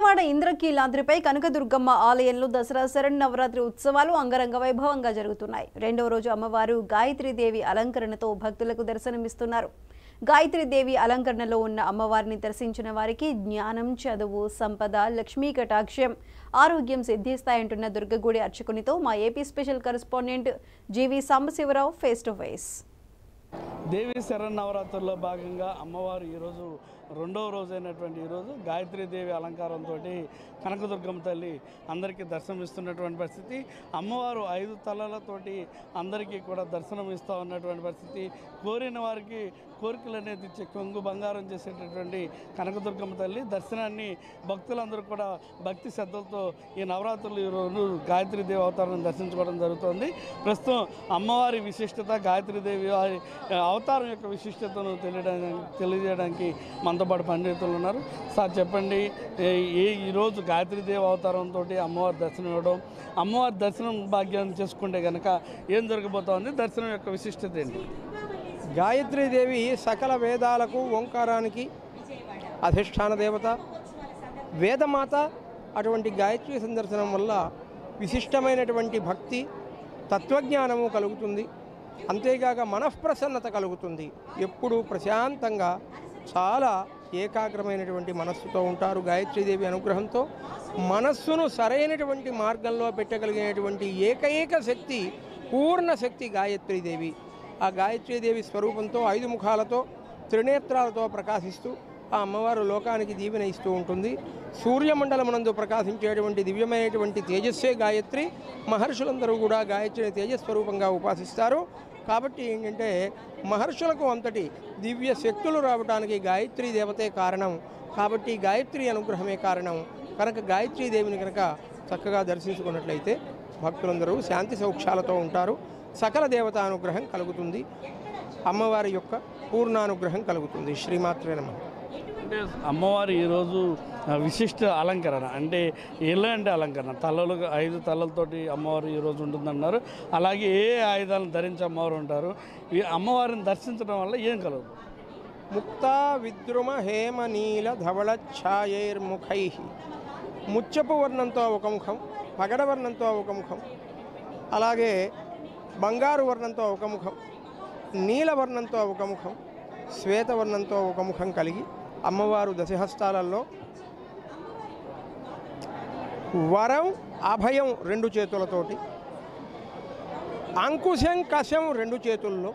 విజయవాడ ఇంద్రకీలాద్రిపై కనకదుర్గమ్మ ఆలయంలో దసరా శరణ్ ఉత్సవాలు అంగరంగ వైభవంగా జరుగుతున్నాయి రెండవ రోజు అమ్మవారు గాయత్రీదేవి అలంకరణతో భక్తులకు దర్శనమిస్తున్నారు గాయత్రీదేవి అలంకరణలో ఉన్న అమ్మవారిని దర్శించిన వారికి జ్ఞానం చదువు సంపద లక్ష్మీ కటాక్షం ఆరోగ్యం సిద్ధిస్తాయంటున్న దుర్గగుడి అర్చకునితో మా AP special correspondent G V Sambasiva Rao face to face Devi శరన్నవరాత్రుల్లో భాగంగా అమ్మవారు ఈరోజు రెండవ రోజైనటువంటి ఈరోజు గాయత్రీదేవి అలంకారంతో కనకదుర్గమ్మ తల్లి అందరికీ దర్శనమిస్తున్నటువంటి పరిస్థితి అమ్మవారు ఐదు తలలతోటి అందరికీ కూడా దర్శనం ఇస్తూ ఉన్నటువంటి పరిస్థితి కోరిన వారికి కోరికలు అనేది ఇచ్చే కొంగు బంగారం చేసేటటువంటి కనకదుర్గమ్మ తల్లి దర్శనాన్ని భక్తులందరూ కూడా భక్తి శ్రద్ధలతో ఈ నవరాత్రులు ఈ రోజు గాయత్రీదేవి అవతారం దర్శించుకోవడం జరుగుతుంది ప్రస్తుతం అమ్మవారి విశిష్టత గాయత్రీదేవి వారి అవతారం యొక్క విశిష్టతను తెలియడానికి తెలియజేయడానికి మనతో పాటు పండితులు ఉన్నారు సార్ చెప్పండి ఏ- ఏ ఈరోజు గాయత్రీదేవి అవతారంతో అమ్మవారి దర్శనం ఇవ్వడం అమ్మవారి దర్శనం భాగ్యం చేసుకుంటే కనుక ఏం జరగబోతోంది దర్శనం యొక్క విశిష్టత ఏంటి గాయత్రీదేవి సకల వేదాలకు ఓంకారానికి అధిష్టాన దేవత వేదమాత అటువంటి గాయత్రి సందర్శనం వల్ల విశిష్టమైనటువంటి భక్తి తత్వజ్ఞానము కలుగుతుంది అంతేగాక మనఃప్రసన్నత కలుగుతుంది ఎప్పుడూ ప్రశాంతంగా చాలా ఏకాగ్రమైనటువంటి మనస్సుతో ఉంటారు గాయత్రీదేవి అనుగ్రహంతో మనస్సును సరైనటువంటి మార్గంలో పెట్టగలిగినటువంటి ఏకైక శక్తి పూర్ణ శక్తి గాయత్రీదేవి ఆ గాయత్రీదేవి స్వరూపంతో ఐదు ముఖాలతో త్రినేత్రాలతో ప్రకాశిస్తూ ఆ అమ్మవారు లోకానికి దీవెన ఇస్తూ ఉంటుంది సూర్యమండలమునందు ప్రకాశించేటువంటి దివ్యమైనటువంటి తేజస్సే గాయత్రి మహర్షులందరూ కూడా గాయత్రిని తేజస్వరూపంగా ఉపాసిస్తారు కాబట్టి ఏంటంటే మహర్షులకు అంతటి దివ్య శక్తులు రావడానికి గాయత్రీ దేవతే కారణం కాబట్టి గాయత్రి అనుగ్రహమే కారణం కనుక గాయత్రీ దేవిని కనుక చక్కగా దర్శించుకున్నట్లయితే భక్తులందరూ శాంతి సౌఖ్యాలతో ఉంటారు సకల దేవతా అనుగ్రహం కలుగుతుంది అమ్మవారి యొక్క పూర్ణానుగ్రహం కలుగుతుంది శ్రీమాత్రే నమ అంటే అమ్మవారు ఈరోజు ఆ, విశిష్ట అలంకరణ అంటే ఎలాంటి అలంకరణ తలలు ఐదు తలలతోటి అమ్మవారు ఈరోజు ఉంటుందన్నారు అలాగే ఏ ఆయుధాలను ధరించి అమ్మవారు ఉంటారు ఈ అమ్మవారిని దర్శించడం వల్ల ఏం కలదు ముక్తా విద్రుమ హేమ నీల ధవళ ఛాయైర్ముఖై ముచ్చపు వర్ణంతో ఒక ముఖం పగడ వర్ణంతో ఒక ముఖం అలాగే బంగారు వర్ణంతో ఒక ముఖం నీల వర్ణంతో ఒక ముఖం శ్వేతవర్ణంతో ఒక ముఖం కలిగి అమ్మవారు దశహస్తాలలో వరం అభయం రెండు చేతులతోటి అంకుశం కశం రెండు చేతుల్లో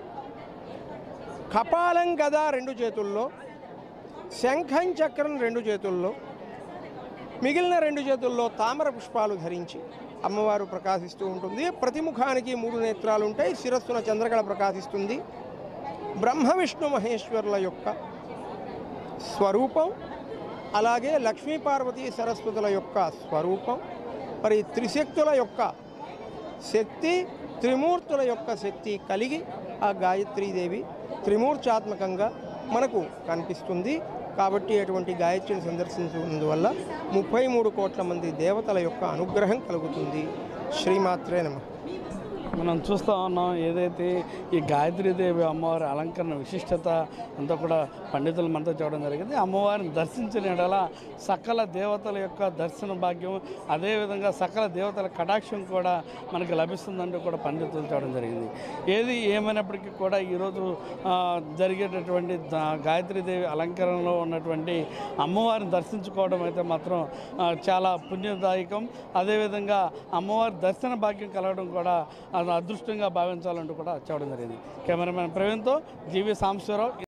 కపాలం గద రెండు చేతుల్లో శంఖం చక్రం రెండు చేతుల్లో మిగిలిన రెండు చేతుల్లో తామర పుష్పాలు ధరించి అమ్మవారు ప్రకాశిస్తూ ఉంటుంది ప్రతి ముఖానికి మూడు నేత్రాలు ఉంటాయి శిరస్సున చంద్రకళ ప్రకాశిస్తుంది బ్రహ్మ విష్ణు మహేశ్వరుల యొక్క స్వరూపం అలాగే లక్ష్మీ పార్వతీ సరస్వతుల యొక్క స్వరూపం మరి త్రిశక్తుల యొక్క శక్తి త్రిమూర్తుల యొక్క శక్తి కలిగి ఆ గాయత్రీదేవి త్రిమూర్చాత్మకంగా మనకు కనిపిస్తుంది కాబట్టి అటువంటి గాయత్రిని సందర్శించినందువల్ల ముప్పై మూడు కోట్ల మంది దేవతల యొక్క అనుగ్రహం కలుగుతుంది శ్రీమాత్రే నమ మనం చూస్తూ ఉన్నాం ఏదైతే ఈ గాయత్రీదేవి అమ్మవారి అలంకరణ విశిష్టత అంతా కూడా పండితులు మనతో చూడడం జరిగింది అమ్మవారిని దర్శించిన ఎడల సకల దేవతల యొక్క దర్శన భాగ్యం అదేవిధంగా సకల దేవతల కటాక్షం కూడా మనకు లభిస్తుందంటూ కూడా పండితులు చూడడం జరిగింది ఏది ఏమైనప్పటికీ కూడా ఈరోజు ఆ, జరిగేటటువంటి ద- గాయత్రీదేవి అలంకరణలో ఉన్నటువంటి అమ్మవారిని దర్శించుకోవడం అయితే మాత్రం ఆ, చాలా పుణ్యదాయకం అదేవిధంగా అమ్మవారి దర్శన భాగ్యం కలగడం కూడా అది అదృష్టంగా భావించాలంటూ కూడా చెప్పడం జరిగింది కెమెరామెన్ ప్రవీణ్తో జీవి సాంబశివరావు